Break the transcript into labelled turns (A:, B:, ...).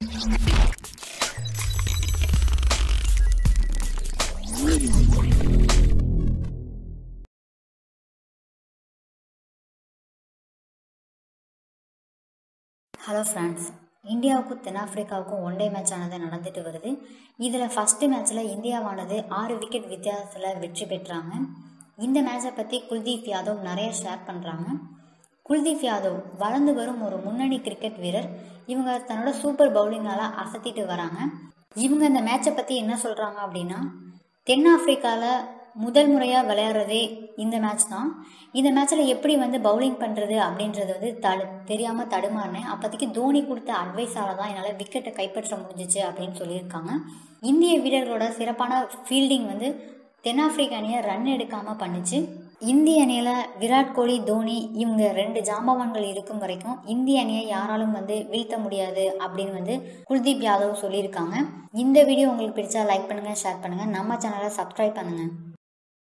A: hello friends இந்தியாவுக்கும் தென்னாப்பிரிக்காவுக்கும் one day match ஆனது நடந்துட்டு வருது இதில் ஃபஸ்ட்டு மேட்ச்சில் இந்தியாவானது ஆறு விக்கெட் வித்தியாசத்தில் வெற்றி பெற்றாங்க இந்த மேட்சை பற்றி குல்தீப் யாதவ் நிறைய ஷேர் பண்ணுறாங்க குல்தீப் யாதவ் வளர்ந்து வரும் ஒரு முன்னணி கிரிக்கெட் வீரர் இவங்க தன்னோட சூப்பர் பவுலிங்கால் அசத்திட்டு வராங்க இவங்க இந்த மேட்சை பற்றி என்ன சொல்கிறாங்க அப்படின்னா தென்னாப்பிரிக்காவில் முதல் முறையாக விளையாடுறதே இந்த மேட்ச் தான் இந்த மேட்ச்சில் எப்படி வந்து பவுலிங் பண்ணுறது அப்படின்றது வந்து தடு தெரியாமல் தடுமாறினேன் அப்போதைக்கு தோனி கொடுத்த அட்வைஸால் தான் என்னால் விக்கெட்டை கைப்பற்ற முடிஞ்சிச்சு அப்படின்னு சொல்லியிருக்காங்க இந்திய வீரர்களோட சிறப்பான ஃபீல்டிங் வந்து தென்னாப்பிரிக்க அணியை ரன் எடுக்காமல் பண்ணுச்சு இந்திய அணியில் விராட் கோலி தோனி இவங்க ரெண்டு ஜாம்பவான்கள் இருக்கும் வரைக்கும் இந்திய அணியை யாராலும் வந்து வீழ்த்த முடியாது அப்படின்னு வந்து குல்தீப் யாதவ் சொல்லியிருக்காங்க இந்த வீடியோ உங்களுக்கு பிடிச்சா லைக் பண்ணுங்கள் ஷேர் பண்ணுங்கள் நம்ம சேனலை சப்ஸ்கிரைப் பண்ணுங்கள்